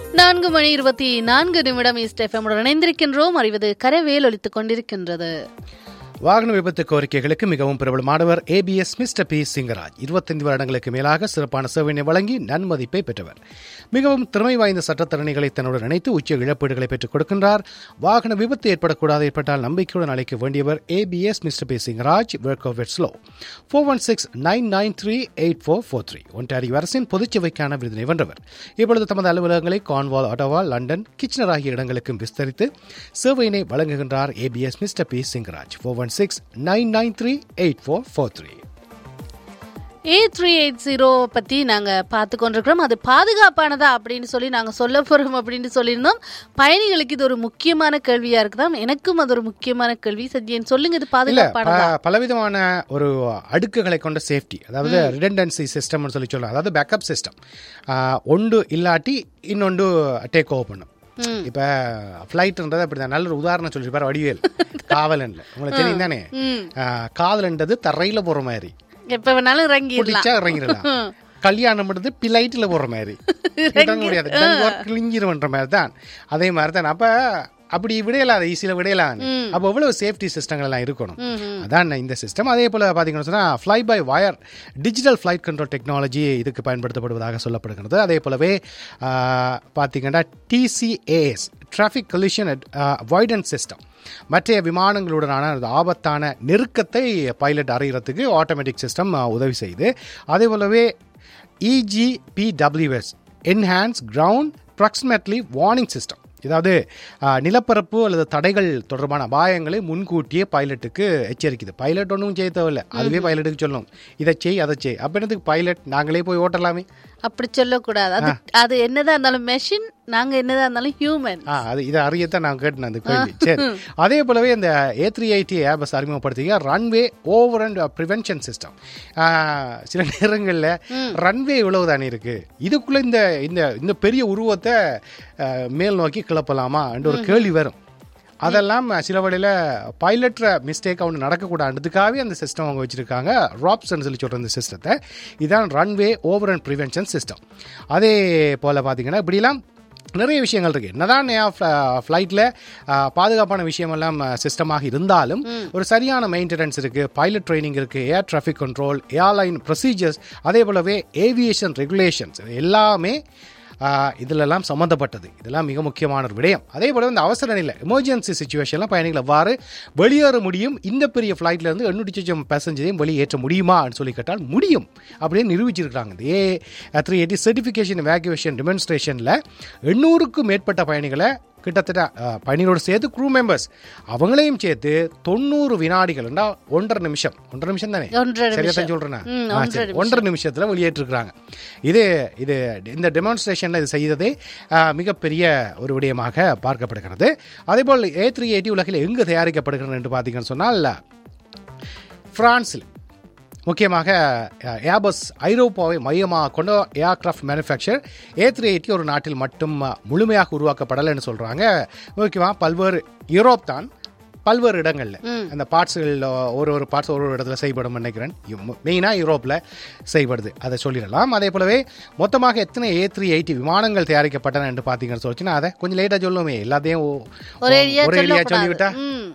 நான்கு மணி இருபத்தி நான்கு நிமிடம் ஈஸ்ட் எஃப்எம் இணைந்திருக்கின்றோம் அறிவது கரவேல் ஒலித்துக் கொண்டிருக்கின்றது வாகன விபத்து கோரிக்கைகளுக்கு மிகவும் பிரபலமானவர் ஏபிஎஸ் மிஸ்டர் பி சிங்கராஜ் இருபத்தைந்து வருடங்களுக்கு மேலாக சிறப்பான சேவையினை வழங்கி நன்மதிப்பை பெற்றவர் மிகவும் திறமை வாய்ந்த சட்டத்தரணிகளை தன்னுடன் இணைத்து உச்ச இழப்பீடுகளை பெற்றுக் கொடுக்கின்றார் வாகன விபத்து ஏற்படக்கூடாது ஏற்பட்டால் நம்பிக்கையுடன் அழைக்க வேண்டியவர் APS mister P Singaraj work of it slow four one six nine nine three eight four four three Ontario அரசின் பொதுச்சேவைக்கான விருதினை வென்றவர் இப்பொழுது தமது அலுவலகங்களை கான்வால் ஒட்டவா லண்டன் கிச்சனர் ஆகிய இடங்களுக்கும் விஸ்தரித்து சேவையினை வழங்குகின்றார் APS mister P Singaraj four one six nine nine three eight four four three A three eight zero பற்றி நாங்கள் பார்த்து கொண்டிருக்கிறோம் அது பாதுகாப்பானதா அப்படின்னு சொல்லி நாங்கள் சொல்ல போகிறோம் அப்படின்னு சொல்லியிருந்தோம் பயணிகளுக்கு இது ஒரு முக்கியமான கேள்வியாக இருக்குதாம் எனக்கும் அது ஒரு முக்கியமான கேள்வி சத்யன் சொல்லுங்க இது இல்ல பாதுகாப்பானதா ப- பலவிதமான ஒரு அடுக்குகளை கொண்ட சேஃப்டி அதாவது ரிடண்டன்சி சிஸ்டம்னு சொல்லி சொல்லலாம் அதாவது பேக்கப் சிஸ்டம் ஒன்று இல்லாட்டி இன்னொன்று டேக் ஓவர் பண்ணும் இப்ப ஃப்ளைட்ன்றது அப்படிதான் நல்ல ஒரு உதாரணம் சொல்லிருப்பாரு வடிவேல் காவலன்ல உங்களுக்கு தெரியும் தானே காதலன்றது தரையில போற மாதிரி எப்போ வேணாலும் இறங்கிடலாம் பிடிச்சா இறங்கிடலாம் கல்யாணம் பண்ணுறது பிளைட்ல போற மாதிரி இறங்க முடியாது கிழிஞ்சிருவன்ற மாதிரி தான் அதே மாதிரி தான் அப்ப அப்படி விடையலாம் அதை ஈஸியில் விடையலாம் அப்போ எவ்வளவு சேஃப்டி சிஸ்டங்கள் எல்லாம் இருக்கணும் அதான் இந்த சிஸ்டம் அதே போல பாத்தீங்கன்னு சொன்னா fly by wire digital flight control technology இதுக்கு பயன்படுத்தப்படுவதாக சொல்லப்படுகிறது அதே போலவே ஆஹ், பாத்தீங்கன்னா TCAS traffic collision avoidance system மற்ற விமானங்களுடனான அந்த ஆபத்தான நெருக்கத்தை பைலட் அறியறதுக்கு ஆட்டோமேட்டிக் சிஸ்டம் உதவி செய்யுது அதே போலவே EGPWS enhanced ground proximity warning system இதாவது ஆ, நிலப்பரப்பு அல்லது தடைகள் தொடர்பான அபாயங்களை முன்கூட்டியே பைலட்டுக்கு எச்சரிக்குது பைலட் ஒன்றும் செய்ய தேவையில்ல அதுவே பைலட்டுக்கு சொல்லணும் இதை செய் அதை செய் அப்போ என்னதுக்கு பைலட் நாங்களே போய் ஓட்டலாமே அப்படி சொல்லக்கூடாது அது அது என்னதான் இருந்தாலும் மெஷின் நாங்க என்னதான் இருந்தாலும் ஹியூமன் ஆ அது இதை அறியத்தான் நான் கேட்டேன் அந்த கேள்வி சரி அதே போலவே இந்த ஏ த்ரீ ஐடி ஏபஸ் அறிமுகப்படுத்திக்க runway over and prevention system சில நேரங்களில் ரன்வே இவ்வளவு தானே இருக்கு இதுக்குள்ள இந்த இந்த இந்த பெரிய உருவத்தை ஆ, மேல் நோக்கி கிளப்பலாமா என்ற ஒரு கேள்வி வரும் அதெல்லாம் சில வழியில் பைலட்ற மிஸ்டேக் ஒன்று நடக்கக்கூடாதுக்காகவே அந்த சிஸ்டம் அவங்க வச்சுருக்காங்க ராப்ஸ்ன்னு சொல்லி சொல்கிற இந்த சிஸ்டத்தை இதான் runway over and prevention system அதே போல் பார்த்தீங்கன்னா இப்படிலாம் நிறைய விஷயங்கள் இருக்கு என்னதான் ஃப்ளைட்டில் பாதுகாப்பான விஷயமெல்லாம் சிஸ்டமாக இருந்தாலும் ஒரு சரியான மெயின்டெனன்ஸ் இருக்கு பைலட் ட்ரைனிங் இருக்கு air traffic control airline procedures அதே போலவே ஏவியேஷன் ரெகுலேஷன்ஸ் எல்லாமே ஆஹ் இதிலெல்லாம் சம்மந்தப்பட்டது இதெல்லாம் மிக முக்கியமான ஒரு விடயம் அதே போல இந்த அவசர நிலை எமர்ஜென்சி சுச்சுவேஷன்லாம் பயணிகள் எவ்வாறு வெளியேற முடியும் இந்த பெரிய ஃப்ளைட்ல இருந்து எண்ணூற்றி சொச்சம் பேசஞ்சரையும் வெளியேற்ற முடியுமான்னு சொல்லி கேட்டால் முடியும் அப்படின்னு நிரூபிச்சிருக்காங்க இந்த A three eighty certification evacuation டெமான்ஸ்ட்ரேஷனில் எண்ணூறுக்கும் மேற்பட்ட பயணிகளை கிட்டத்தட்ட அஹ், பயணிகளோடு சேர்த்து க்ரூ மெம்பர்ஸ் அவங்களையும் சேர்த்து தொண்ணூறு வினாடிகள்னா ஒன்றரை நிமிஷம் ஒன்றரை நிமிஷம் தானே ஒன்றரை சரியா நிமிஷம். தான் சொல்றேனா ம், ஆ, ஒன்றரை சரி. ஒன்றரை நிமிஷத்துல வெளியேற்றிருக்கிறாங்க இது இது இந்த டெமான்ஸ்ட்ரேஷன்ல இது செய்ததே ஆ, மிகப்பெரிய ஒரு விடயமாக பார்க்கப்படுகிறது அதேபோல் ஏ த்ரீ எயிட்டி உலகில் எங்கு தயாரிக்கப்படுகிறது என்று பார்த்தீங்கன்னு சொன்னால் பிரான்சில் முக்கியமாக ஏபஸ் ஐரோப்பாவை மையமாக கொண்ட aircraft manufacture A three eighty ஒரு நாட்டில் மட்டும் அஹ், முழுமையாக உருவாக்கப்படலைன்னு சொல்கிறாங்க முக்கியமாக பல்வேறு யூரோப் தான் பல்வேறு இடங்களில் அந்த பார்ட்ஸ்கள் ஒரு ஒரு பார்ட்ஸ் ஒரு ஒரு இடத்துல செய்யப்படும் நினைக்கிறேன் மெயினாக யூரோப்பில் செய்யப்படுது அதை சொல்லிடலாம் அதே போலவே மொத்தமாக எத்தனை ஏ த்ரீ எயிட்டி விமானங்கள் தயாரிக்கப்பட்டன என்று பார்த்தீங்கன்னு சொல்லிச்சுன்னா அதை கொஞ்சம் லேட்டாக சொல்லுவோமே எல்லாத்தையும் ஒ- ஒரே ஏரியா ஒரே ஏரியா சொல்லக்கூடாது. சொல்லிவிட்டா ம்.